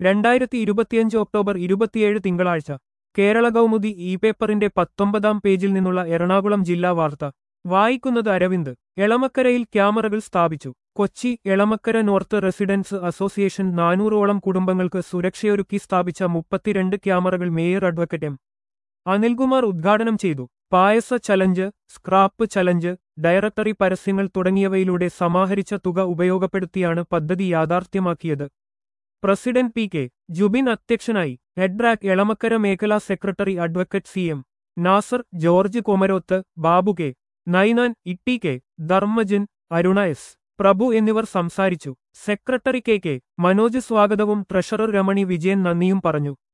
രണ്ടായിരത്തി ഇരുപത്തിയഞ്ച് ഒക്ടോബർ ഇരുപത്തിയേഴ് തിങ്കളാഴ്ച കേരള കൗമുദി ഇ പേപ്പറിന്റെ പത്തൊമ്പതാം പേജിൽ നിന്നുള്ള എറണാകുളം ജില്ലാ വാർത്ത വായിക്കുന്നത് അരവിന്ദ് എളമക്കരയിൽ ക്യാമറകൾ സ്ഥാപിച്ചു Kochi Elamakkara north residence association നാനൂറോളം കുടുംബങ്ങൾക്ക് സുരക്ഷയൊരുക്കി സ്ഥാപിച്ച മുപ്പത്തിരണ്ട് ക്യാമറകൾ മേയർ അഡ്വക്കറ്റ് എം അനിൽകുമാർ ഉദ്ഘാടനം ചെയ്തു പായസ ചലഞ്ച് സ്ക്രാപ്പ് ചലഞ്ച് ഡയറക്ടറി പരസ്യങ്ങൾ തുടങ്ങിയവയിലൂടെ സമാഹരിച്ച തുക ഉപയോഗപ്പെടുത്തിയാണ് പദ്ധതി യാഥാർത്ഥ്യമാക്കിയത് പ്രസിഡന്റ് പി കെ ജുബിൻ അധ്യക്ഷനായി ഹെഡ്രാക് എളമക്കര മേഖലാ secretary advocate C M Nasar George Komaroth Babu K Nainan Itty K Dharmajan Aruna S Prabhu എന്നിവർ സംസാരിച്ചു സെക്രട്ടറി കെ കെ മനോജ് സ്വാഗതവും ട്രഷറർ രമണി വിജയൻ നന്ദിയും പറഞ്ഞു